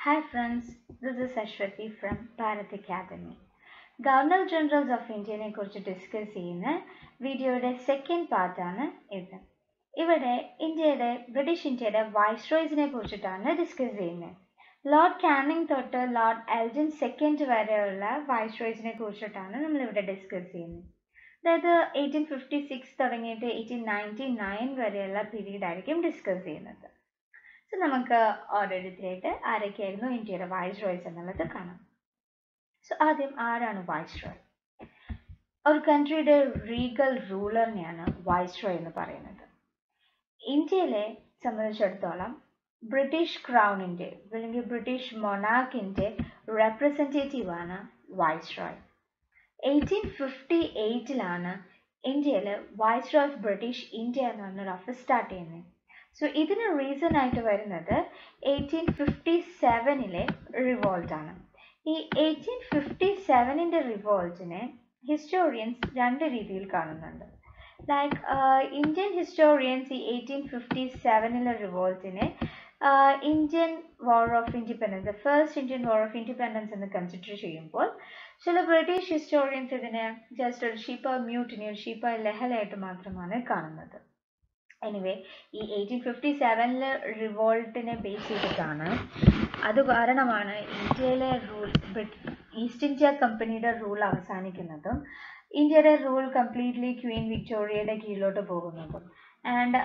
Hi friends, this is Ashwati from Bharat Academy. Governor generals of ഇന്ത്യനെ കുറിച്ച് discuss ചെയ്യുന്ന വീഡിയോയുടെ സെക്കൻഡ് പാർട്ടാണ് ഇത് ഇവിടെ ഇന്ത്യയുടെ ബ്രിട്ടീഷ് ഇന്ത്യയുടെ വൈസ്രോയ്സിനെ കുറിച്ചിട്ടാണ് ഡിസ്കസ് ചെയ്യുന്നത് ലോർഡ് കാനിങ് തൊട്ട് ലോർഡ് എൽജൻ സെക്കൻഡ് വരെയുള്ള വൈസ്രോയ്സിനെ കുറിച്ചിട്ടാണ് നമ്മൾ ഇവിടെ ഡിസ്കസ് ചെയ്യുന്നത് അതായത് എയ്റ്റീൻ ഫിഫ്റ്റി സിക്സ് തുടങ്ങിയിട്ട് എയ്റ്റീൻ നയൻറ്റി നയൻ വരെയുള്ള പീരീഡ് ആയിരിക്കും ഡിസ്കസ് ചെയ്യുന്നത് സോ നമുക്ക് ഓരോരുത്തരായിട്ട് ആരൊക്കെയായിരുന്നു ഇന്ത്യയുടെ വൈസ്രോയ്സ് എന്നുള്ളത് കാണാം സോ ആദ്യം ആരാണ് വൈസ്രോയ് ഒരു കൺട്രിയുടെ റീഗൽ റൂളറിനെയാണ് വൈസ്രോയ് എന്ന് പറയുന്നത് ഇന്ത്യയിലെ സംബന്ധിച്ചിടത്തോളം ബ്രിട്ടീഷ് ക്രൗണിൻ്റെ അല്ലെങ്കിൽ ബ്രിട്ടീഷ് മൊണാക്കിൻ്റെ റെപ്രസെൻറ്റേറ്റീവ് ആണ് വൈസ്രോയ് എയ്റ്റീൻ ഫിഫ്റ്റി എയ്റ്റിലാണ് ഇന്ത്യയിൽ വൈസ്രോയ് ഓഫ് ബ്രിട്ടീഷ് ഇന്ത്യ എന്ന് പറഞ്ഞൊരു ഓഫീസ് സ്റ്റാർട്ട് ചെയ്യുന്നത് സോ ഇതിന് റീസൺ ആയിട്ട് വരുന്നത് എയ്റ്റീൻ ഫിഫ്റ്റി സെവനിലെ റിവോൾട്ടാണ് ഈ എയ്റ്റീൻ ഫിഫ്റ്റി സെവനിൻ്റെ റിവോൾട്ടിനെ ഹിസ്റ്റോറിയൻസ് രണ്ട് രീതിയിൽ കാണുന്നുണ്ട് ലൈക്ക് ഇന്ത്യൻ ഹിസ്റ്റോറിയൻസ് ഈ എയ്റ്റീൻ ഫിഫ്റ്റി സെവനിലെ റിവോൾട്ടിനെ Indian war of independence first Indian war of independence എന്ന് കൺസിഡർ ചെയ്യുമ്പോൾ ചില ബ്രിട്ടീഷ് ഹിസ്റ്റോറിയൻസ് ഇതിനെ ജസ്റ്റ് ഒരു ഷീപ്പ മ്യൂട്ടിനി ഒരു ഷീപ്പ ലഹലയായിട്ട് മാത്രമാണ് കാണുന്നത് എനിവേ ഈ എയ്റ്റീൻ ഫിഫ്റ്റി സെവനിലെ റിവോൾട്ടിനെ ബേസ് ചെയ്തിട്ടാണ് അത് കാരണമാണ് ഇന്ത്യയിലെ റൂൾ ഈസ്റ്റ് ഇന്ത്യ കമ്പനിയുടെ റൂൾ അവസാനിക്കുന്നതും ഇന്ത്യയുടെ റൂൾ കംപ്ലീറ്റ്ലി ക്വീൻ വിക്ടോറിയയുടെ കീഴിലോട്ട് പോകുന്നതും ആൻഡ്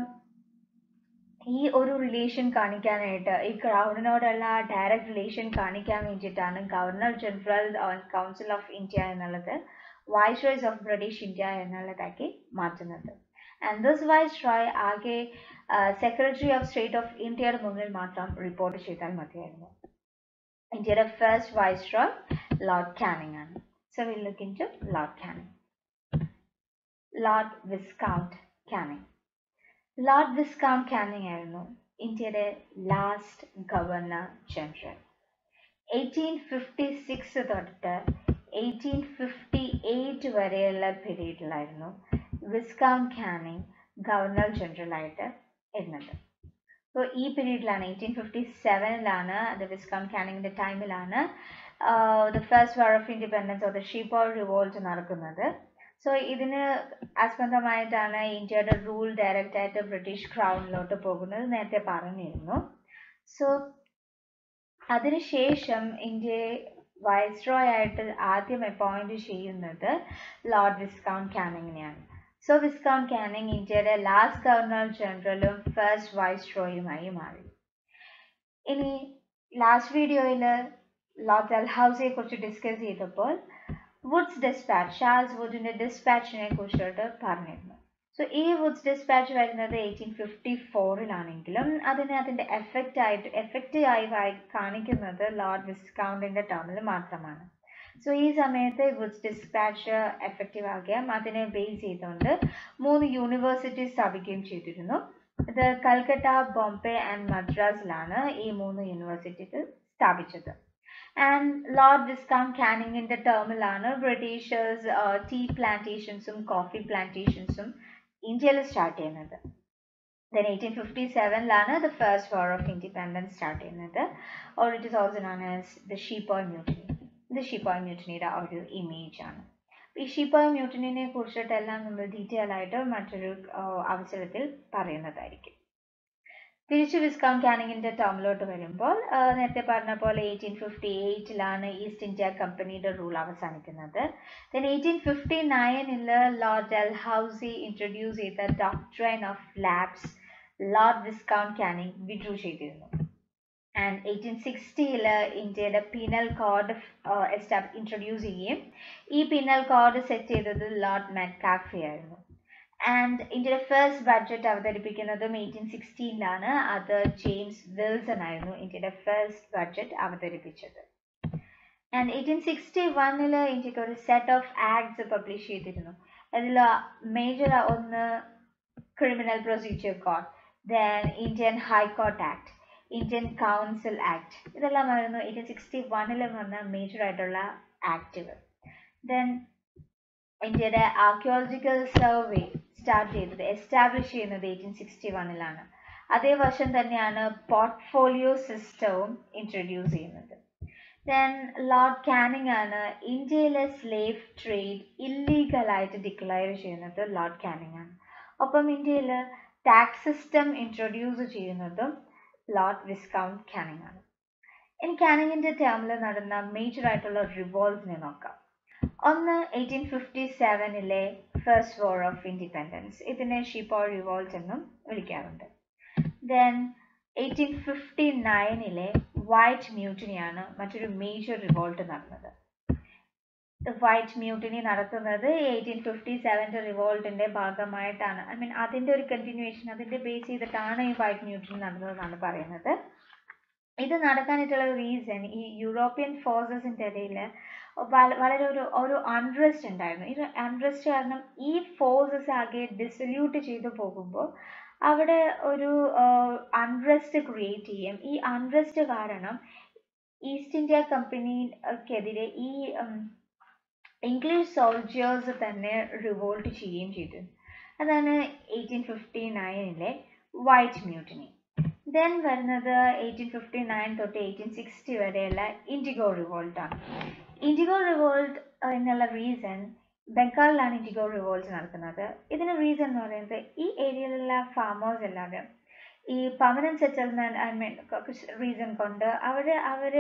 ഈ ഒരു റിലേഷൻ കാണിക്കാനായിട്ട് ഈ ക്രൗഡിനോടുള്ള ഡയറക്റ്റ് റിലേഷൻ കാണിക്കാൻ വേണ്ടിയിട്ടാണ് governor general council of India എന്നുള്ളത് വൈസ്രോയ്സ് ഓഫ് ബ്രിട്ടീഷ് ഇന്ത്യ എന്നുള്ളതാക്കി മാറ്റുന്നത് ആൻഡ് ദിസ് വൈസ്രോയ് ആകെ സെക്രട്ടറി ഓഫ് സ്റ്റേറ്റ് ഓഫ് ഇന്ത്യയുടെ മുന്നിൽ മാത്രം റിപ്പോർട്ട് ചെയ്താൽ മതിയായിരുന്നു ഇന്ത്യയുടെ ഫസ്റ്റ് വൈസ്രോയ് ലോർഡ് കാനിങ് ആണ് so will look in to lord Canning lord viscount Canning lord viscount Canning ആയിരുന്നു ഇന്ത്യയുടെ last governor general eighteen fifty six തൊട്ട് എയ്റ്റീൻ ഫിഫ്റ്റി എയ്റ്റ് വരെയുള്ള പീരീഡിലായിരുന്നു വിസ്കാം കാനിങ് ഗവർണർ ജനറൽ ആയിട്ട് ഇരുന്നത് അപ്പോൾ ഈ പീരീഡിലാണ് എയ്റ്റീൻ ഫിഫ്റ്റി സെവനിലാണ് അത് വിസ്കാം കാനിങ്ങിൻ്റെ ടൈമിലാണ് the first war of independence of the sepoy revolt നടക്കുന്നത് സോ ഇതിന് ആസ്പദമായിട്ടാണ് ഇന്ത്യയുടെ റൂൾ ഡയറക്റ്റ് ആയിട്ട് ബ്രിട്ടീഷ് ക്രൗണിലോട്ട് പോകുന്നത് നേരത്തെ പറഞ്ഞിരുന്നു സോ അതിനുശേഷം ഇന്ത്യയെ വൈസ്രോയ് ആയിട്ട് ആദ്യം അപ്പോയിന്റ് ചെയ്യുന്നത് ലോർഡ് വിസ്കൗണ്ട് കാനിങ്ങിനെയാണ് സോ വിസ്കൗണ്ട് കാനിങ് ഇന്ത്യയുടെ ലാസ്റ്റ് ഗവർണർ ജനറലും ഫസ്റ്റ് വൈസ്രോയുമായി മാറി ഇനി ലാസ്റ്റ് വീഡിയോയിൽ ലോർഡ് ഡൽഹൌസിയെ കുറിച്ച് ഡിസ്കസ് ചെയ്തപ്പോൾ വുഡ്സ് ഡിസ്പാച്ച് ഷാൾസ് വുഡിന്റെ ഡിസ്പാച്ചിനെ കുറിച്ചിട്ട് പറഞ്ഞിരുന്നു സോ ഈ വുഡ്സ് ഡിസ്പാച്ച് വരുന്നത് എയ്റ്റീൻ ഫിഫ്റ്റി ഫോറിലാണെങ്കിലും അതിനെ അതിന്റെ എഫക്റ്റ് ആയിട്ട് എഫക്റ്റീവായി കാണിക്കുന്നത് ലോർഡ് വിസ്കൗണ്ടിന്റെ ടേമിൽ മാത്രമാണ് സോ ഈ സമയത്ത് വുഡ്സ് ഡിസ്പാച്ച് എഫക്റ്റീവ് ആകുകയും അതിനെ ബേസ് ചെയ്തുകൊണ്ട് മൂന്ന് യൂണിവേഴ്സിറ്റീസ് സ്ഥാപിക്കുകയും ചെയ്തിരുന്നു ഇത് കൽക്കട്ട ബോംബെ ആൻഡ് മദ്രാസിലാണ് ഈ മൂന്ന് യൂണിവേഴ്സിറ്റികൾ സ്ഥാപിച്ചത് ആൻഡ് ലോർഡ് വിസ്കാം കാനിങ്ങിന്റെ ടേമിലാണ് ബ്രിട്ടീഷേഴ്സ് ടീ പ്ലാന്റേഷൻസും കോഫി പ്ലാന്റേഷൻസും ഇന്ത്യയിൽ സ്റ്റാർട്ട് ചെയ്യുന്നത് ദെൻ എയ്റ്റീൻ ഫിഫ്റ്റി സെവനിലാണ് the first war of independence start ചെയ്യുന്നത് or it is also known as the sepoy mutiny ഇത് ഷിപ്പോയ് മ്യൂട്ടിനിയുടെ ഒരു ഇമേജ് ആണ് ഈ ഷിപ്പോയ് മ്യൂട്ടിനെ കുറിച്ചിട്ടെല്ലാം നമ്മൾ ഡീറ്റെയിൽ ആയിട്ട് മറ്റൊരു അവസരത്തിൽ പറയുന്നതായിരിക്കും തിരിച്ചു വിസ്കാം കാനിങ്ങിന്റെ ടേമിലോട്ട് വരുമ്പോൾ നേരത്തെ പറഞ്ഞ പോലെ എയ്റ്റീൻ ഫിഫ്റ്റി എയ്റ്റിലാണ് ഈസ്റ്റ് ഇന്ത്യ കമ്പനിയുടെ റൂൾ അവസാനിക്കുന്നത് ദെൻ എയ്റ്റീൻ ഫിഫ്റ്റി നയനിൽ ലോർഡ് ഡെൽ ഹൗസി ഇൻട്രൊഡ്യൂസ് ചെയ്ത doctrine of lapse lord viscount Canning withdrew ചെയ്തിരുന്നു ആൻഡ് എയ്റ്റീൻ സിക്സ്റ്റിയിൽ ഇന്ത്യയുടെ പീനൽ കോഡ് എസ്റ്റാബ് ഇൻട്രൊഡ്യൂസ് ചെയ്യുകയും ഈ പീനൽ കോഡ് സെറ്റ് ചെയ്തത് ലോർഡ് മെക്കാഫി ആയിരുന്നു ആൻഡ് ഇന്ത്യയുടെ ഫസ്റ്റ് ബഡ്ജറ്റ് അവതരിപ്പിക്കുന്നതും എയ്റ്റീൻ സിക്സ്റ്റീനിലാണ് അത് ജെയിംസ് വിൽസൺ ആയിരുന്നു ഇന്ത്യയുടെ ഫസ്റ്റ് ബഡ്ജറ്റ് അവതരിപ്പിച്ചത് ആൻഡ് എയ്റ്റീൻ സിക്സ്റ്റി വണ്ണിൽ ഇന്ത്യക്ക് ഒരു സെറ്റ് ഓഫ് ആക്ട്സ് പബ്ലിഷ് ചെയ്തിരുന്നു അതിൽ മേജർ ഒന്ന് criminal procedure code then Indian high court act Indian council act ഇതെല്ലാമായിരുന്നു എയ്റ്റീൻ സിക്സ്റ്റി വണ്ണിൽ വന്ന മേജർ ആയിട്ടുള്ള ആക്ടുകൾ ദെൻ ഇന്ത്യയുടെ ആർക്കിയോളജിക്കൽ സർവേ സ്റ്റാർട്ട് ചെയ്തത് എസ്റ്റാബ്ലിഷ് ചെയ്യുന്നത് എയ്റ്റീൻ സിക്സ്റ്റി വണ്ണിലാണ് അതേ വർഷം തന്നെയാണ് പോർട്ട്ഫോളിയോ സിസ്റ്റവും ഇൻട്രൊഡ്യൂസ് ചെയ്യുന്നത് ദെൻ ലോർഡ് കാനിങ് ആണ് ഇന്ത്യയിലെ സ്ലേവ് ട്രേഡ് ഇല്ലീഗൽ ആയിട്ട് ഡിക്ലെയർ ചെയ്യുന്നത് ലോർഡ് കാനിങ് ആണ് ഒപ്പം ഇന്ത്യയിൽ ടാക്സ് സിസ്റ്റം ഇൻട്രൊഡ്യൂസ് ചെയ്യുന്നതും ലോർഡ് വിസ്കൗണ്ട് കാനിങ് ആണ് ഇനി കാനിങ്ങിന്റെ ടേമിൽ നടന്ന മേജർ ആയിട്ടുള്ള റിവോൾസിനെ നോക്കാം ഒന്ന് എയ്റ്റീൻ ഫിഫ്റ്റി സെവനിലെ ഫസ്റ്റ് വാർ ഓഫ് ഇൻഡിപെൻഡൻസ് ഇതിനെ ഷിപ്പോ റിവോൾട്ട് എന്നും വിളിക്കാറുണ്ട് ദെൻ എയ്റ്റീൻ ഫിഫ്റ്റി നയനിലെ വൈറ്റ് മ്യൂട്ടിനിയാണ് മറ്റൊരു മേജർ റിവോൾട്ട് നടന്നത് വൈറ്റ് മ്യൂട്ടിനി നടത്തുന്നത് എയ്റ്റീൻ ഫിഫ്റ്റി സെവൻ്റെ റിവോൾട്ടിന്റെ ഭാഗമായിട്ടാണ് ഐ മീൻ അതിന്റെ ഒരു കണ്ടിന്യൂവേഷൻ അതിന്റെ ബേസ് ചെയ്തിട്ടാണ് ഈ വൈറ്റ് മ്യൂട്ടിനി നടന്നതെന്നാണ് പറയുന്നത് ഇത് നടക്കാനായിട്ടുള്ള റീസൺ ഈ യൂറോപ്യൻ ഫോഴ്സസിന്റെ ഇടയിൽ വളരെ ഒരു ഒരു അൺറെസ്റ്റ് ഉണ്ടായിരുന്നു ഈ അൺറെസ്റ്റ് കാരണം ഈ ഫോഴ്സസ് ആകെ ഡിസല്യൂട്ട് ചെയ്തു പോകുമ്പോൾ അവിടെ ഒരു അൺറെസ്റ്റ് ക്രിയേറ്റ് ചെയ്യും ഈ അൺറെസ്റ്റ് കാരണം ഈസ്റ്റ് ഇന്ത്യ കമ്പനിക്കെതിരെ ഈ ഇംഗ്ലീഷ് സോൾജേഴ്സ് തന്നെ റിവോൾട്ട് ചെയ്യുകയും ചെയ്തു അതാണ് എയ്റ്റീൻ ഫിഫ്റ്റി നയനിലെ വൈറ്റ് മ്യൂട്ടിനി ദെൻ വരുന്നത് എയ്റ്റീൻ ഫിഫ്റ്റി നയൻ തൊട്ട് എയ്റ്റീൻ സിക്സ്റ്റി വരെയുള്ള ഇൻഡിഗോ റിവോൾട്ട് ആണ് ഇൻഡിഗോ റിവോൾട്ട് എന്നുള്ള റീസൺ ബംഗാളിലാണ് ഇൻഡിഗോ റിവോൾട്ട് നടക്കുന്നത് ഇതിന് റീസൺ എന്ന് പറയുന്നത് ഈ ഏരിയയിലുള്ള ഫാമേഴ്സ് എല്ലാവരും ഈ permanent settlement I mean reason കൊണ്ട് അവർ അവർ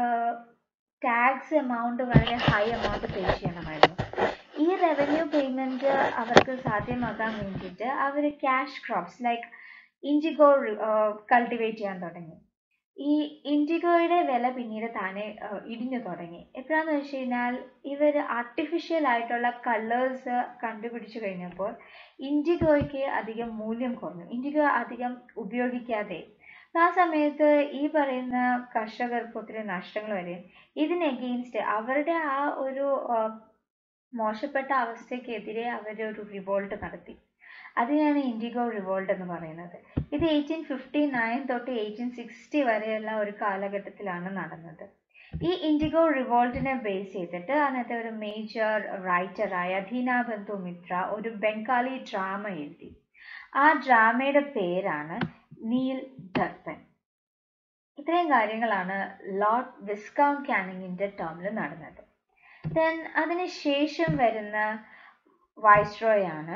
ടാക്സ് എമൗണ്ട് വളരെ ഹൈ എമൗണ്ട് പേ ചെയ്യണമായിരുന്നു ഈ റവന്യൂ പേയ്മെന്റ് അവർക്ക് സാധ്യമാക്കാൻ വേണ്ടിയിട്ട് അവർ cash crops like indigo cultivate ചെയ്യാൻ തുടങ്ങി ഈ ഇൻഡിഗോയുടെ വില പിന്നീട് താനെ ഇടിഞ്ഞു തുടങ്ങി എപ്പോഴാന്ന് വെച്ച് കഴിഞ്ഞാൽ ഇവർ ആർട്ടിഫിഷ്യൽ ആയിട്ടുള്ള കളേഴ്സ് കണ്ടുപിടിച്ചു കഴിഞ്ഞപ്പോൾ ഇൻഡിഗോയ്ക്ക് അധികം മൂല്യം കുറഞ്ഞു ഇൻഡിഗോ അധികം ഉപയോഗിക്കാതെ ആ സമയത്ത് ഈ പറയുന്ന കർഷകർക്ക് ഒത്തിരി നഷ്ടങ്ങൾ വരും ഇതിന് എഗെയിൻസ്റ്റ് അവരുടെ ആ ഒരു മോശപ്പെട്ട അവസ്ഥയ്ക്കെതിരെ അവർ ഒരു റിവോൾട്ട് നടത്തി അതിനെയാണ് ഇൻഡിഗോ റിവോൾട്ട് എന്ന് പറയുന്നത് ഇത് എയ്റ്റീൻ ഫിഫ്റ്റി നയൻ തൊട്ട് എയ്റ്റീൻ സിക്സ്റ്റി വരെയുള്ള ഒരു കാലഘട്ടത്തിലാണ് നടന്നത് ഈ ഇൻഡിഗോ റിവോൾട്ടിനെ ബേസ് ചെയ്തിട്ട് അന്നത്തെ ഒരു മേജർ റൈറ്ററായ ദീനാബന്ധു മിത്ര ഒരു ബംഗാളി ഡ്രാമ എഴുതി ആ ഡ്രാമയുടെ പേരാണ് നീൽ ദർപ്പൻ ഇത്രയും കാര്യങ്ങളാണ് ലോർഡ് വിസ്കൗണ്ട് കാനിങ്ങിന്റെ ടേമിൽ നടന്നത് ദെൻ അതിനുശേഷം വരുന്ന വൈസ്രോയ് ആണ്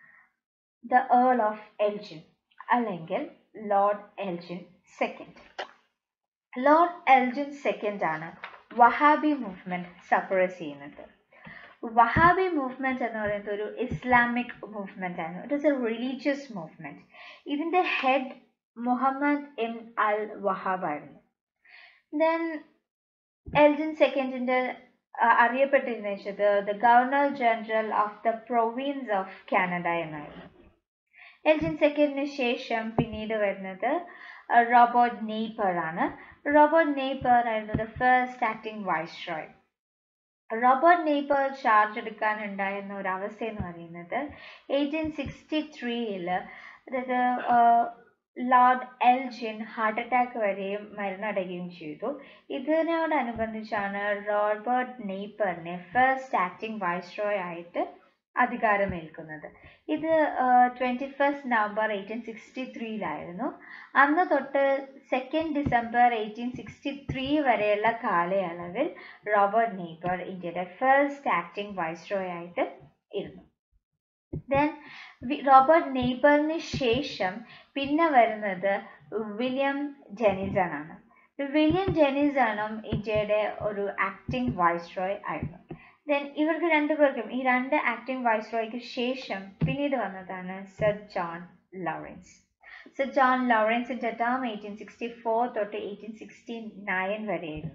ദ ഏൾ ഓഫ് എൽജിൻ അല്ലെങ്കിൽ lord Elgin second lord Elgin second ആണ് വഹാബി മൂവ്മെന്റ് സപ്രസ് ചെയ്യുന്നത് വഹാബി മൂവ്മെന്റ് എന്ന് പറയുന്നത് ഒരു ഇസ്ലാമിക് മൂവ്മെന്റ് ആണ് it is a religious movement ഇതിന്റെ ഹെഡ് മുഹമ്മദ് എം അൽ വഹാബ് ആയിരുന്നു ദെൻ എൽജിൻ സെക്കൻഡിന്റെ അറിയപ്പെട്ടിരുന്ന വെച്ചത് the governor general of the province of Canada എന്നായിരുന്നു എൽജിൻ സെക്കൻഡിന് ശേഷം പിന്നീട് വരുന്നത് റോബർട്ട് നെയ്പർ ആണ് റോബർട്ട് നെയ്പർ ആയിരുന്നു the first acting viceroy Robert Napier charge എടുക്കാനുണ്ടായിരുന്ന ഒരു അവസ്ഥ എന്ന് പറയുന്നത് എയ്റ്റീൻ സിക്സ്റ്റി ത്രീയില് അതായത് ലോർഡ് എൽജിൻ ഹാർട്ട് അറ്റാക്ക് വരെയും മരണടയുകയും ചെയ്തു ഇതിനോടനുബന്ധിച്ചാണ് റോബർട്ട് നെയ്പറിനെ ഫസ്റ്റ് ആക്ടിംഗ് വൈസ്രോയ് ആയിട്ട് അധികാരമേൽക്കുന്നത് ഇത് twenty first November eighteen sixty ത്രീയിലായിരുന്നു അന്ന് തൊട്ട് second December eighteen sixty three വരെയുള്ള കാലയളവിൽ റോബർട്ട് നെയ്പർ ഇന്ത്യയുടെ ഫസ്റ്റ് ആക്ടിംഗ് വൈസ്രോയ് ആയിട്ട് ഇരുന്നു ദെൻ റോബർട്ട് നെയ്ബറിന് ശേഷം പിന്നെ വരുന്നത് വില്യം ജെനിസൺ ആണ് വില്യം ജെനിസണും ഇന്ത്യയുടെ ഒരു ആക്ടിംഗ് വൈസ്രോയ് ആയിരുന്നു ദെൻ ഇവർക്ക് രണ്ടുപേർക്കും ഈ രണ്ട് ആക്ടിംഗ് വൈസ്രോയ്ക്ക് ശേഷം പിന്നീട് വന്നതാണ് sir John Lawrence sir John ലോറൻസിന്റെ ടേം എയ്റ്റീൻ സിക്സ്റ്റി ഫോർ തൊട്ട് എയ്റ്റീൻ സിക്സ്റ്റി നയൻ വരെയായിരുന്നു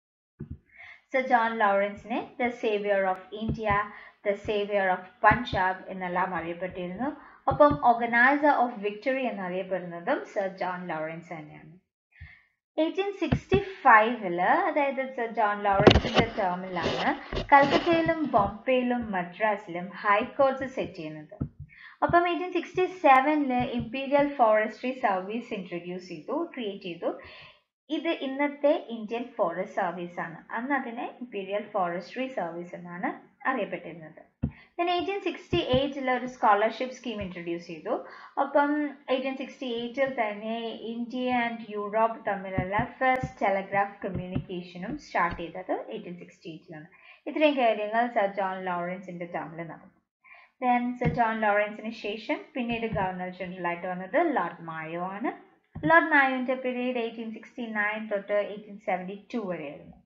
സർ ജോൺ ലോറൻസിനെ the saviour of India the saviour of Punjab എന്നെല്ലാം അറിയപ്പെട്ടിരുന്നു ഒപ്പം ഓർഗനൈസർ ഓഫ് വിക്ടറി എന്നറിയപ്പെടുന്നതും സർ ജോൺ ലോറൻസ് തന്നെയാണ് എയ്റ്റീൻ സിക്സ്റ്റി ഫൈവില് അതായത് സർ ജോൺ ലോറൻസിന്റെ ടേമിലാണ് കൽക്കത്തയിലും ബോംബെയിലും മദ്രാസിലും ഹൈക്കോർട്സ് സെറ്റ് ചെയ്യുന്നത് ഒപ്പം എയ്റ്റീൻ സിക്സ്റ്റി സെവനില് ഇമ്പീരിയൽ ഫോറസ്ട്രി സർവീസ് ഇൻട്രൊഡ്യൂസ് ചെയ്തു ക്രിയേറ്റ് ചെയ്തു ഇത് ഇന്നത്തെ ഇന്ത്യൻ ഫോറസ്റ്റ് സർവീസ് ആണ് അന്ന് അതിനെ ഇമ്പീരിയൽ ഫോറസ്ട്രി സർവീസ് എന്നാണ് അറിയപ്പെട്ടിരുന്നത് ദെൻ എയ്റ്റീൻ സിക്സ്റ്റി എയ്റ്റിൽ ഒരു സ്കോളർഷിപ്പ് സ്കീം ഇൻട്രൊഡ്യൂസ് ചെയ്തു അപ്പം എയ്റ്റീൻ സിക്സ്റ്റി എയ്റ്റിൽ തന്നെ ഇന്ത്യ ആൻഡ് യൂറോപ്പ് തമ്മിലുള്ള ഫസ്റ്റ് ടെലഗ്രാഫ് കമ്മ്യൂണിക്കേഷനും സ്റ്റാർട്ട് ചെയ്തത് എയ്റ്റീൻ സിക്സ്റ്റി എയ്റ്റിലാണ് ഇത്രയും കാര്യങ്ങൾ സർ ജോൺ ലോറൻസിന്റെ ടേമിൽ നടന്നു ദെൻ സർ ജോൺ ലോറൻസിന് ശേഷം പിന്നീട് ഗവർണർ ജനറൽ ആയിട്ട് വന്നത് ലോർഡ് മായോ ആണ് ലോർഡ് മായോന്റെ പീരീഡ് എയ്റ്റീൻ സിക്സ്റ്റി നയൻ തൊട്ട് എയ്റ്റീൻ സെവൻറ്റി ടു വരെയായിരുന്നു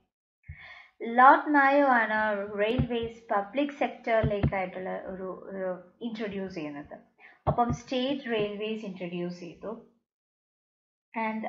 ലോർഡ് മായോ ആണ് റെയിൽവേസ് പബ്ലിക് സെക്ടറിലേക്കായിട്ടുള്ള ഒരു ഇൻട്രൊഡ്യൂസ് ചെയ്യുന്നത് ഒപ്പം സ്റ്റേറ്റ് റെയിൽവേസ് ഇൻട്രൊഡ്യൂസ് ചെയ്തു ആൻഡ്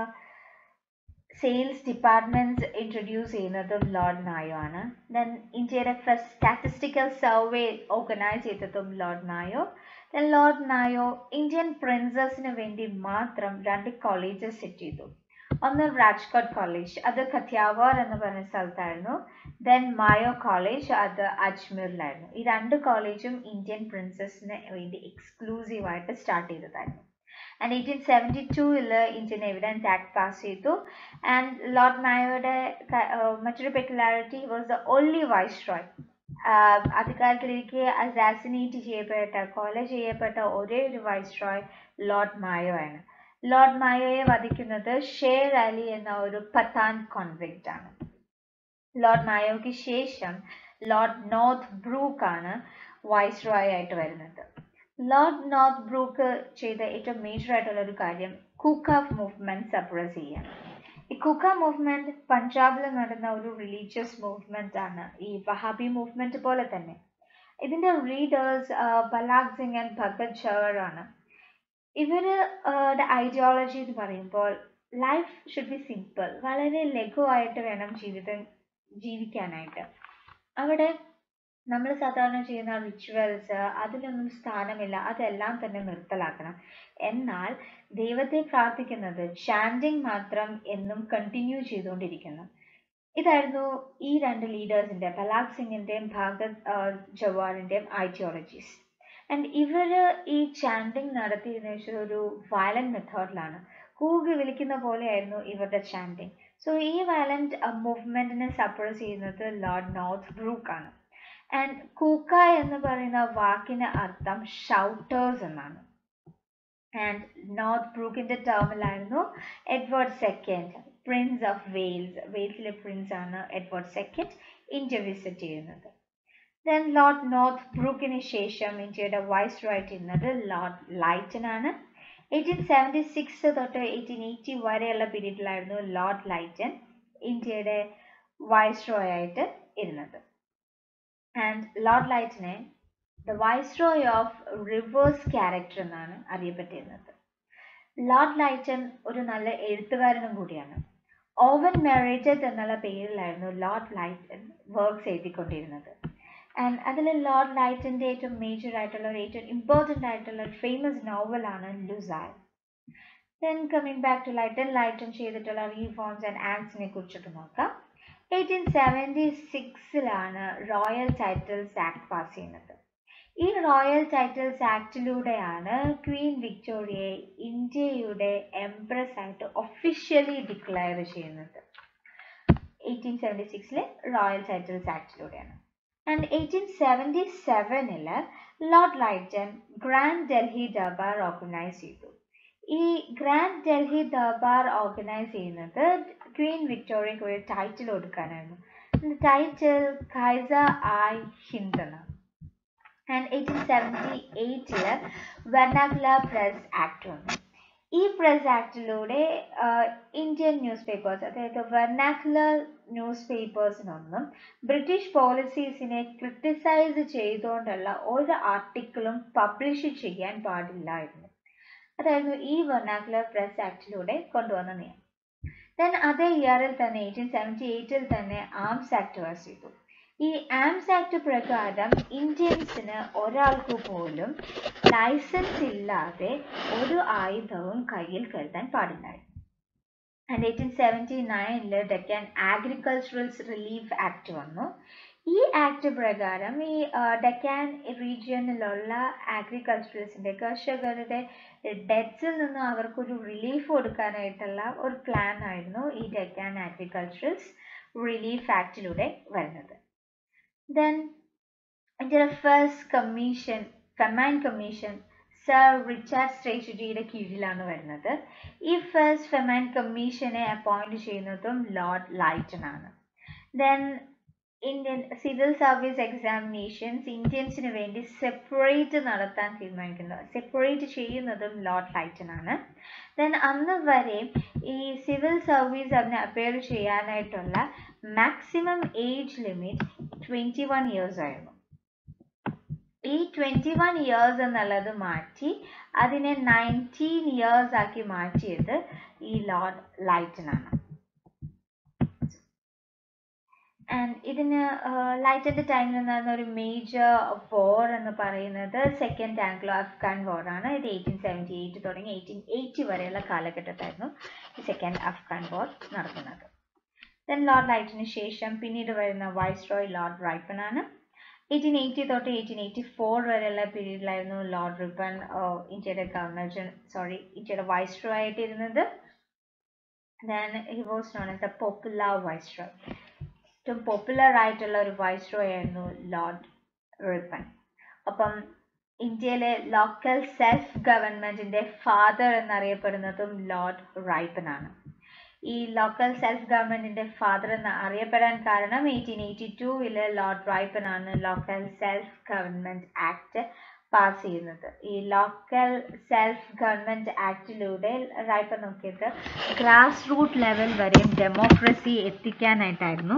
സെയിൽസ് ഡിപ്പാർട്ട്മെന്റ്സ് ഇൻട്രൊഡ്യൂസ് ചെയ്യുന്നതും ലോർഡ് നായോ ആണ് ദെൻ ഇന്ത്യയുടെ ഫസ്റ്റ് സ്റ്റാറ്റിസ്റ്റിക്കൽ സർവേ ഓർഗനൈസ് ചെയ്തതും lord Mayo then lord Mayo Indian പ്രിൻസസിന് വേണ്ടി മാത്രം രണ്ട് കോളേജസ് സെറ്റ് ചെയ്തു ഒന്ന് രാജ്കോട്ട് കോളേജ് അത് കത്തിയാവാർ എന്ന് പറഞ്ഞ സ്ഥലത്തായിരുന്നു ദെൻ മായോ കോളേജ് അത് അജ്മീറിലായിരുന്നു ഈ രണ്ട് കോളേജും ഇന്ത്യൻ പ്രിൻസസിന് വേണ്ടി എക്സ്ക്ലൂസീവ് ആയിട്ട് സ്റ്റാർട്ട് ചെയ്തതായിരുന്നു ആൻഡ് എയ്റ്റീൻ സെവൻറ്റി ടൂവിൽ ഇന്ത്യൻ എവിഡൻസ് ആക്ട് പാസ് ചെയ്തു ആൻഡ് ലോർഡ് മായോയുടെ മറ്റൊരു peculiarity was the only viceroy അധികാരത്തിലേക്ക് അസാസിനേറ്റ് ചെയ്യപ്പെട്ട കൊല ചെയ്യപ്പെട്ട ഒരേ ഒരു വൈസ് റോയ് ലോർഡ് മായോ ആണ് ലോർഡ് മായോയെ വധിക്കുന്നത് ഷേർ അലി എന്ന ഒരു പത്താൻ കോൺവിക്റ്റ് ആണ് ലോർഡ് മായോയ്ക്ക് ശേഷം ലോർഡ് നോർത്ത് ബ്രൂക്ക് ആണ് വൈസ് റോയ് ആയിട്ട് വരുന്നത് ലോർഡ് നോർത്ത് ബ്രൂക്ക് ചെയ്ത ഏറ്റവും മേജർ ആയിട്ടുള്ള ഒരു കാര്യം കുക്കാഫ് മൂവ്മെന്റ് സപ്രസ് ചെയ്യാൻ ഈ കുക്ക മൂവ്മെന്റ് പഞ്ചാബിൽ നടന്ന ഒരു റിലീജിയസ് മൂവ്മെന്റ് ആണ് ഈ വഹാബി മൂവ്മെന്റ് പോലെ തന്നെ ഇതിന്റെ ലീഡേഴ്സ് ബലാഗ് സിംഗ് ആൻഡ് ഭഗത് ഷവർ ആണ് ഇവര് ഐഡിയോളജി എന്ന് പറയുമ്പോൾ ലൈഫ് ഷുഡ് ബി സിമ്പിൾ വളരെ ലഘുവായിട്ട് വേണം ജീവിതം ജീവിക്കാനായിട്ട് അവിടെ നമ്മൾ സാധാരണ ചെയ്യുന്ന റിച്വൽസ് അതിലൊന്നും സ്ഥാനമില്ല അതെല്ലാം തന്നെ നിർത്തലാക്കണം എന്നാൽ ദൈവത്തെ പ്രാർത്ഥിക്കുന്നത് ചാൻഡിങ് മാത്രം എന്നും കണ്ടിന്യൂ ചെയ്തുകൊണ്ടിരിക്കുന്നു ഇതായിരുന്നു ഈ രണ്ട് ലീഡേഴ്സിന്റെ ബലാഗ് സിംഗിന്റെയും ഭാഗത് ജവാറിന്റെയും ഐഡിയോളജീസ് ആൻഡ് ഇവര് ഈ ചാൻഡിങ് നടത്തിയിരുന്ന ഒരു വയലന്റ് മെത്തേഡിലാണ് കൂകി വിളിക്കുന്ന പോലെയായിരുന്നു ഇവരുടെ ചാൻഡിങ് സോ ഈ വയലന്റ് മൂവ്മെന്റിനെ സപ്പോർട്ട് ചെയ്യുന്നത് ലോർഡ് നോർത്ത് ബ്രൂക്ക് ആണ് ആൻഡ് കൂക്ക എന്ന് പറയുന്ന വാക്കിന് അർത്ഥം ഷൗട്ടേഴ്സ് എന്നാണ് ആൻഡ് നോർത്ത് ബ്രൂക്കിന്റെ ടേമിലായിരുന്നു Edward second prince of Wales വെയിൽസിലെ പ്രിൻസ് ആണ് എഡ്വേർഡ് സെക്കൻഡ് ഇന്ത്യ വിസിറ്റ് ചെയ്യുന്നത് ദെൻ ലോർഡ് നോർത്ത് ബ്രൂക്കിന് ശേഷം ഇന്ത്യയുടെ വൈസ് റോയ് ചെയ്യുന്നത് ലോർഡ് ലൈറ്റൻ ആണ് എയ്റ്റീൻ സെവൻറ്റി സിക്സ് തൊട്ട് എയ്റ്റീൻ എയ്റ്റി വരെയുള്ള പീരീഡിലായിരുന്നു ലോർഡ് ലൈറ്റൻ ഇന്ത്യയുടെ വൈസ് റോയ് ആയിട്ട് ഇരുന്നത് and lord ലൈറ്റനെ the viceroy of reverse character എന്നാണ് അറിയപ്പെട്ടിരുന്നത് ലോർഡ് ലൈറ്റൻ ഒരു നല്ല എഴുത്തുകാരനും കൂടിയാണ് ഓവൻ മെറേറ്റഡ് എന്നുള്ള പേരിലായിരുന്നു ലോർഡ് ലൈറ്റൻ വർക്ക്സ് എഴുതിക്കൊണ്ടിരുന്നത് ആൻഡ് അതിൽ ലോർഡ് ലൈറ്റന്റെ ഏറ്റവും മേജർ ആയിട്ടുള്ള ഒരു ഏറ്റവും ഇമ്പോർട്ടൻ്റ് ആയിട്ടുള്ള ഒരു ഫേമസ് നോവലാണ് Lucile then coming back to Lytton Lytton ചെയ്തിട്ടുള്ള റീഫോംസ് ആൻഡ് ആക്ട്സിനെ കുറിച്ചിട്ട് നോക്കാം എയ്റ്റീൻ സെവൻറ്റി സിക്സിലാണ് റോയൽ ടൈറ്റിൽസ് ആക്ട് പാസ് ചെയ്യുന്നത് ഈ റോയൽ ടൈറ്റിൽസ് ആക്ടിലൂടെയാണ് ക്വീൻ വിക്ടോറിയയെ ഇന്ത്യയുടെ എംപ്രസ് ആയിട്ട് ഒഫീഷ്യലി ഡിക്ലെയർ ചെയ്യുന്നത് എയ്റ്റീൻ സെവൻറ്റി സിക്സിലെ റോയൽ ടൈറ്റിൽസ് ആക്ടിലൂടെയാണ് ആൻഡ് എയ്റ്റീൻ സെവൻറ്റി സെവനില് lord Lytton grand Delhi Durbar organise ചെയ്തു ഈ ഗ്രാൻഡ് ഡൽഹി ദർബാർ ഓർഗനൈസ് ചെയ്യുന്നത് ക്വീൻ വിക്ടോറിയക്ക് ഒരു ടൈറ്റിൽ കൊടുക്കാനായിരുന്നു ടൈറ്റിൽ ഖൈസ ആയ് ഹിന്ദ് എന്നാണ് ആൻഡ് എയ്റ്റീൻ സെവൻറ്റി എയ്റ്റില് വെർണാക്കുലർ പ്രസ് ആക്ട് വന്നു ഈ പ്രസ് ആക്ടിലൂടെ ഇന്ത്യൻ ന്യൂസ് പേപ്പേഴ്സ് അതായത് വെർണാക്കുലർ ന്യൂസ് പേപ്പേഴ്സിനൊന്നും ബ്രിട്ടീഷ് പോളിസീസിനെ ക്രിട്ടിസൈസ് ചെയ്തുകൊണ്ടുള്ള ഒരു ആർട്ടിക്കിളും പബ്ലിഷ് ചെയ്യാൻ പാടില്ലായിരുന്നു അതായിരുന്നു ഈ വെർണാക്കുലർ പ്രസ് ആക്ടിലൂടെ കൊണ്ടുവന്ന നിയമം ദെൻ അതേ ഇയറിൽ തന്നെ എയ്റ്റീൻ സെവൻറ്റി എയ്റ്റിൽ തന്നെ ആംസ് ആക്ട് പാസ് ചെയ്തു ഈ ആംസ് ആക്ട് പ്രകാരം ഇന്ത്യൻസിന് ഒരാൾക്ക് പോലും ലൈസൻസ് ഇല്ലാതെ ഒരു ആയുധവും കയ്യിൽ കരുതാൻ പാടില്ലായിരുന്നു ആൻഡ് എയ്റ്റീൻ സെവൻറ്റി നയനില് ഡെക്കാൻ അഗ്രികൾച്ചറൽസ് റിലീഫ് ആക്ട് വന്നു ഈ ആക്ട് പ്രകാരം ഈ ഡെക്കാൻ റീജിയനിലുള്ള അഗ്രികൾച്ചറൽസിന്റെ കർഷകരുടെ ഡെറ്റ്സിൽ നിന്ന് അവർക്കൊരു റിലീഫ് കൊടുക്കാനായിട്ടുള്ള ഒരു പ്ലാൻ ആയിരുന്നു ഈ ഡെക്കാൻ അഗ്രികൾച്ചറൽസ് റിലീഫ് ആക്ടിലൂടെ വരുന്നത് ദെൻ ഇന്ത്യയുടെ first commission famine commission sir Richard സ്ട്രേഷജിയുടെ കീഴിലാണ് വരുന്നത് ഈ ഫസ്റ്റ് ഫെമൈൻ കമ്മീഷനെ അപ്പോയിന്റ് ചെയ്യുന്നതും ലോർഡ് ലൈറ്റൺ ആണ് then Indian civil service examinations ഇന്ത്യൻസിന് വേണ്ടി സെപ്പറേറ്റ് നടത്താൻ തീരുമാനിക്കുന്നത് സെപ്പറേറ്റ് ചെയ്യുന്നതും ലോർഡ് ലൈറ്റൺ ആണ് ദെൻ അന്ന് വരെ ഈ സിവിൽ സർവീസ് അതിന് അപ്പയർ ചെയ്യാനായിട്ടുള്ള maximum age limit twenty one years ആയിരുന്നു ഈ ട്വൻറ്റി വൺ ഇയേഴ്സ് എന്നുള്ളത് മാറ്റി അതിനെ നയൻറ്റീൻ ഇയേഴ്സ് ആക്കി മാറ്റിയത് ഈ ലോർഡ് ലൈറ്റൺ ആണ് ആൻഡ് ഇതിന് ലൈറ്റന്റെ ടൈമിൽ നടന്ന ഒരു മേജർ വോർ എന്ന് പറയുന്നത് സെക്കൻഡ് ആംഗ്ലോ അഫ്ഗാൻ വോർ ആണ് ഇത് എയ്റ്റീൻ സെവൻറ്റി എയ്റ്റ് തുടങ്ങി എയ്റ്റീൻ എയ്റ്റി വരെയുള്ള കാലഘട്ടത്തായിരുന്നു ഈ സെക്കൻഡ് അഫ്ഗാൻ വോർ നടക്കുന്നത് ദെൻ ലോർഡ് ലൈറ്റിന് ശേഷം പിന്നീട് വരുന്ന വൈസ് റോയ് ലോർഡ് റൈപ്പൻ ആണ് എയ്റ്റീൻ എയ്റ്റി തൊട്ട് എയ്റ്റീൻ എയ്റ്റി ഫോർ വരെയുള്ള പീരീഡിലായിരുന്നു ലോർഡ് റിപ്പൺ ഇന്ത്യയുടെ ഗവർണർ സോറി ഇന്ത്യയുടെ വൈസ് റോയ് ആയിട്ട് ഇരുന്നത് then he was known as the popular viceroy ഏറ്റവും പോപ്പുലർ ആയിട്ടുള്ള ഒരു വൈസ് റോയ് ആയിരുന്നു ലോർഡ് റിപ്പൺ അപ്പം ഇന്ത്യയിലെ ലോക്കൽ സെൽഫ് ഗവൺമെന്റിന്റെ ഫാദർ എന്നറിയപ്പെടുന്നതും ലോർഡ് റൈപ്പൻ ആണ് ഈ ലോക്കൽ സെൽഫ് ഗവൺമെന്റിന്റെ ഫാദർ എന്ന് അറിയപ്പെടാൻ കാരണം എയ്റ്റീൻ എയ്റ്റി ടൂവില് ലോർഡ് റൈപ്പൻ ആണ് local self government act pass ചെയ്യുന്നത് ഈ ലോക്കൽ സെൽഫ് ഗവൺമെന്റ് ആക്ടിലൂടെ റൈപ്പൻ നോക്കിയത് ഗ്രാസ് റൂട്ട് ലെവൽ വരെയും ഡെമോക്രസി എത്തിക്കാനായിട്ടായിരുന്നു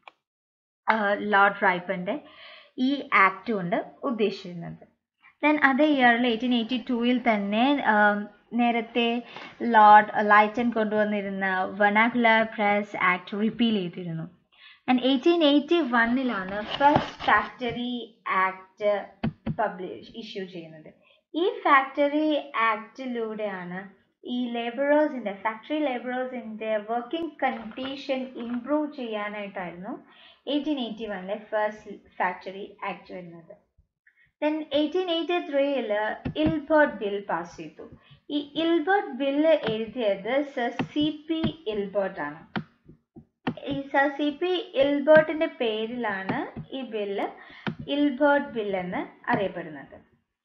ലോർഡ് റൈപ്പന്റെ ഈ ആക്ട് കൊണ്ട് ഉദ്ദേശിച്ചിരുന്നത് ദെൻ അതേ ഇയറിൽ എയ്റ്റീൻ എയ്റ്റി ടൂവിൽ തന്നെ നേരത്തെ ലോർഡ് ലൈറ്റൻ കൊണ്ടുവന്നിരുന്ന വനാക്കുലർ പ്രസ് ആക്ട് റിപ്പീൽ ചെയ്തിരുന്നു ആൻഡ് എയ്റ്റീൻ എയ്റ്റി വണ്ണിലാണ് first factory act publish issue ചെയ്യുന്നത് ഈ ഫാക്ടറി ആക്ടിലൂടെയാണ് ഈ ലേബറേഴ്സിന്റെ ഫാക്ടറി ലേബറേഴ്സിന്റെ വർക്കിംഗ് കണ്ടീഷൻ ഇംപ്രൂവ് ചെയ്യാനായിട്ടായിരുന്നു എയ്റ്റീൻ എയ്റ്റി വണ്ണിലെ ഫസ്റ്റ് ഫാക്ടറി ആക്ട് വരുന്നത് ദെൻ എയ്റ്റീൻ എയ്റ്റി ത്രീയില് ഇൽബർട്ട് ബിൽ പാസ് ചെയ്തു ഈ ഇൽബർട്ട് ബില്ല് എഴുതിയത് സർ സി പി ഇൽബർട്ട് ആണ് ഈ സർ സി പി ഇൽബർട്ടിന്റെ പേരിലാണ് ഈ ബില്ല് ഇൽബർട്ട് ബിൽ എന്ന് അറിയപ്പെടുന്നത്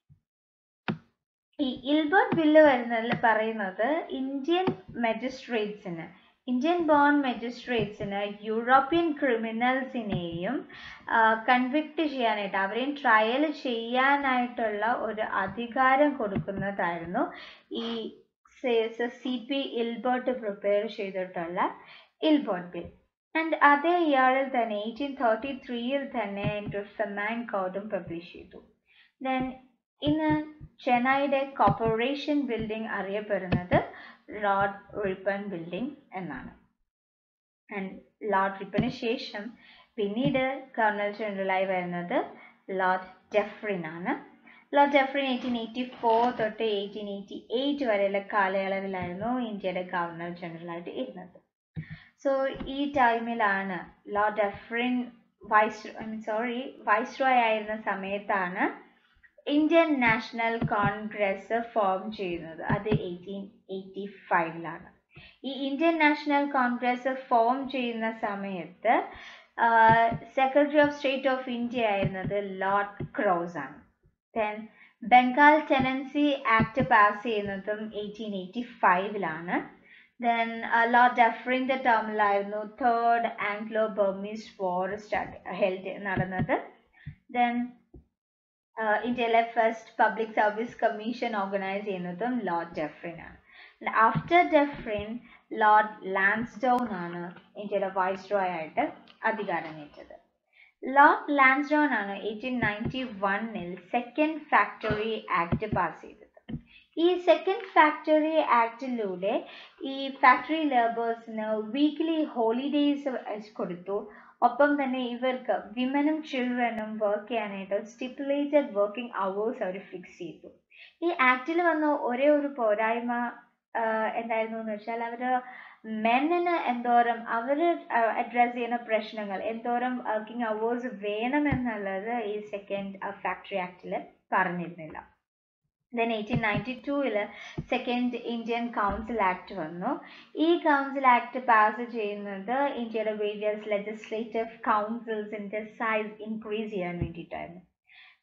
ഈ ഇൽബർട്ട് ബില്ല് വരുന്നതിൽ പറയുന്നത് ഇന്ത്യൻ മജിസ്ട്രേറ്റ്സിന് ഇന്ത്യൻ ബോൺ മജിസ്ട്രേറ്റ്സിന് യൂറോപ്യൻ ക്രിമിനൽസിനെയും കൺവിക്ട് ചെയ്യാനായിട്ട് അവരെയും ട്രയൽ ചെയ്യാനായിട്ടുള്ള ഒരു അധികാരം കൊടുക്കുന്നതായിരുന്നു ഈ സി പി ഇൽബർട്ട് പ്രിപ്പയർ ചെയ്തിട്ടുള്ള ഇൽബർട്ട് ബിൽ ആൻഡ് അതേ ഇയാളിൽ തന്നെ എയ്റ്റീൻ തേർട്ടി ത്രീയിൽ തന്നെ ഫെമാൻ കോഡും പബ്ലിഷ് ചെയ്തു ദെൻ ഇന്ന് ചെന്നൈയുടെ കോർപ്പറേഷൻ ബിൽഡിംഗ് അറിയപ്പെടുന്നത് ലോർഡ് റിപ്പൺ ബിൽഡിംഗ് എന്നാണ് ആൻഡ് ലോർഡ് റിപ്പന് ശേഷം പിന്നീട് ഗവർണർ ജനറലായി വരുന്നത് ലോർഡ് ജെഫ്രിൻ ആണ് lord Dufferin eighteen eighty four തൊട്ട് എയ്റ്റീൻ എയ്റ്റി എയ്റ്റ് വരെയുള്ള കാലയളവിലായിരുന്നു ഇന്ത്യയുടെ ഗവർണർ ജനറലായിട്ട് ഇരുന്നത് സോ ഈ ടൈമിലാണ് lord Dufferin vice I mean sorry viceroy ആയിരുന്ന സമയത്താണ് ഇന്ത്യൻ നാഷണൽ കോൺഗ്രസ് ഫോം ചെയ്യുന്നത് അത് എയ്റ്റീൻ എയ്റ്റി ഫൈവിലാണ് ഈ ഇന്ത്യൻ നാഷണൽ കോൺഗ്രസ് ഫോം ചെയ്യുന്ന സമയത്ത് secretary of state of India ആയിരുന്നത് ലോർഡ് ക്രോസ് ആണ് then Bengal tenancy act pass ചെയ്യുന്നതും എയ്റ്റീൻ എയ്റ്റി ഫൈവിലാണ് ദെൻ ലോർഡ് ഡഫറിൻ്റെ ടേമിലായിരുന്നു third Anglo Burmese war start held നടന്നത് ദെൻ ഇന്ത്യയിലെ first public service commission organise ചെയ്യുന്നതും ലോർഡ് ഡെഫ്രിൻ ആണ് ആഫ്റ്റർ ഡെഫ്രിൻ ലോർഡ് ലാൻസ്ഡൗൺ ആണ് ഇന്ത്യയുടെ വൈസ് റോയ് ആയിട്ട് അധികാരമേറ്റത് ലോർഡ് ലാൻസ്ഡൗൺ ആണ് എയ്റ്റീൻ നയൻറ്റി വണ്ണിൽ സെക്കൻഡ് ഫാക്ടറി ആക്ട് പാസ് ചെയ്തത് ഈ സെക്കൻഡ് ഫാക്ടറി ആക്ടിലൂടെ ഈ ഫാക്ടറി ലേബേഴ്സിന് വീക്ക്ലി ഹോളിഡേയ്സ് കൊടുത്തു ഒപ്പം തന്നെ ഇവർക്ക് വിമനും ചിൽഡ്രനും വർക്ക് ചെയ്യാനായിട്ട് സ്റ്റിപ്പുലേറ്റഡ് വർക്കിംഗ് അവേഴ്സ് അവർ ഫിക്സ് ചെയ്തു ഈ ആക്ടിൽ വന്ന ഒരേ ഒരു പോരായ്മ എന്തായിരുന്നു എന്ന് വെച്ചാൽ അവർ മെന്നിന് എന്തോരം അവർ അഡ്രസ് ചെയ്യുന്ന പ്രശ്നങ്ങൾ എന്തോരം വർക്കിംഗ് അവേഴ്സ് വേണമെന്നുള്ളത് ഈ സെക്കൻഡ് ഫാക്ടറി ആക്ടിൽ പറഞ്ഞിരുന്നില്ല ദെൻ എയ്റ്റീൻ നയൻറ്റി ടൂവിൽ സെക്കൻഡ് ഇന്ത്യൻ കൗൺസിൽ ആക്ട് വന്നു ഈ കൗൺസിൽ ആക്ട് പാസ് ചെയ്യുന്നത് ഇന്ത്യയുടെ വേരിയസ് ലെജിസ്ലേറ്റീവ് കൗൺസിൽസിന്റെ സൈസ് ഇൻക്രീസ് ചെയ്യാൻ വേണ്ടിയിട്ടായിരുന്നു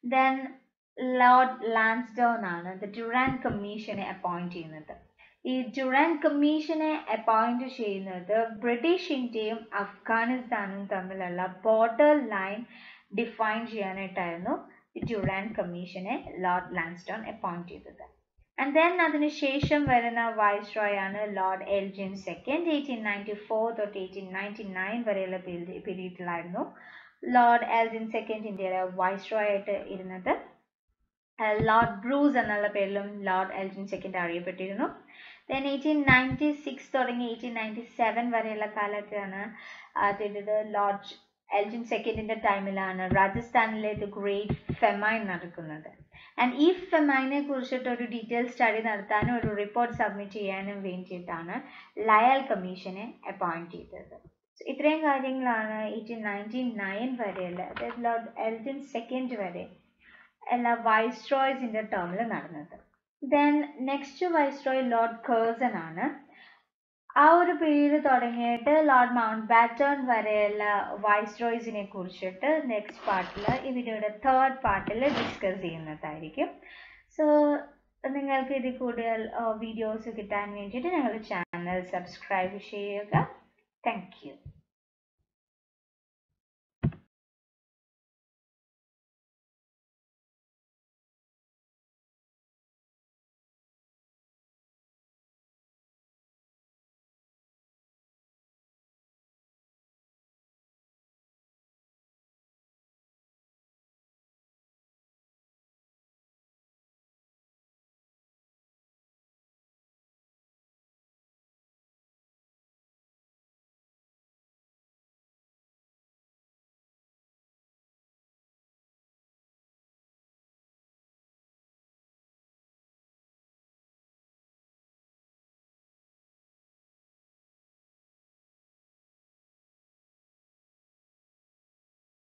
ദെൻ ലോർഡ് ലാൻസ്ഡോൺ ആണ് ദ ഡ്യൂറാൻ കമ്മീഷനെ അപ്പോയിന്റ് ചെയ്യുന്നത് ഈ ഡ്യൂറാൻ കമ്മീഷനെ അപ്പോയിന്റ് ചെയ്യുന്നത് ബ്രിട്ടീഷ് ഇന്ത്യയും അഫ്ഗാനിസ്ഥാനും തമ്മിലുള്ള ബോർഡർ ലൈൻ ഡിഫൈൻ ചെയ്യാനായിട്ടായിരുന്നു ഡ്യൂറാൻ കമ്മീഷനെ ലോർഡ് ലാൻസ്ഡോൺ അപ്പോയിന്റ് ചെയ്തത് ആൻഡ് ദെൻ അതിനുശേഷം വരുന്ന വൈസ്രോയ് ആണ് lord Elgin second eighteen ninety four തൊട്ട് എയ്റ്റീൻ നയൻറ്റി നയൻ വരെയുള്ള പീരീഡിലായിരുന്നു ലോർഡ് എൽജിൻ സെക്കൻഡ് ഇന്ത്യയിലെ വൈസ്രോയ് ആയിട്ട് ഇരുന്നത് ലോർഡ് ബ്രൂസ് എന്നുള്ള പേരിലും ലോർഡ് എൽജിൻ സെക്കൻഡ് അറിയപ്പെട്ടിരുന്നു ദെൻ എയ്റ്റീൻ നയൻറ്റി സിക്സ് തുടങ്ങി എയ്റ്റീൻ നയൻറ്റി സെവൻ വരെയുള്ള കാലത്താണ് ആദ്യത്തേത് ലോർഡ് എൽജിൻ സെക്കൻഡിന്റെ ടൈമിലാണ് രാജസ്ഥാനിലെ ദ ഗ്രേറ്റ് ഫെമൈൻ നടക്കുന്നത് ആൻഡ് ഈ ഫെമൈനെ കുറിച്ചിട്ട് ഒരു ഡീറ്റെയിൽ സ്റ്റഡി നടത്താനും ഒരു റിപ്പോർട്ട് സബ്മിറ്റ് ചെയ്യാനും വേണ്ടിയിട്ടാണ് ലയൽ കമ്മീഷനെ അപ്പോയിന്റ് ചെയ്തത് ഇത്രയും കാര്യങ്ങളാണ് എയ്റ്റീൻ നയൻറ്റി നയൻ വരെയുള്ള അതായത് ലോർഡ് എൽജിൻ സെക്കൻഡ് വരെ എല്ലാ വൈസ്രോയ്സിന്റെ ടേമിൽ നടന്നത് then next viceroy lord Curzon ആണ് ആ ഒരു പീരീഡ് തുടങ്ങിയിട്ട് ലോർഡ് മൗണ്ട് ബാറ്റേൺ വരെയുള്ള വൈസ്രോയ്സിനെ കുറിച്ചിട്ട് നെക്സ്റ്റ് പാർട്ടിൽ ഈ വീഡിയോയുടെ തേർഡ് പാർട്ടിൽ ഡിസ്കസ് ചെയ്യുന്നതായിരിക്കും സോ നിങ്ങൾക്ക് ഇതിൽ കൂടുതൽ വീഡിയോസ് കിട്ടാൻ വേണ്ടിയിട്ട് ഞങ്ങളുടെ ചാനൽ സബ്സ്ക്രൈബ് ചെയ്യുക താങ്ക് യു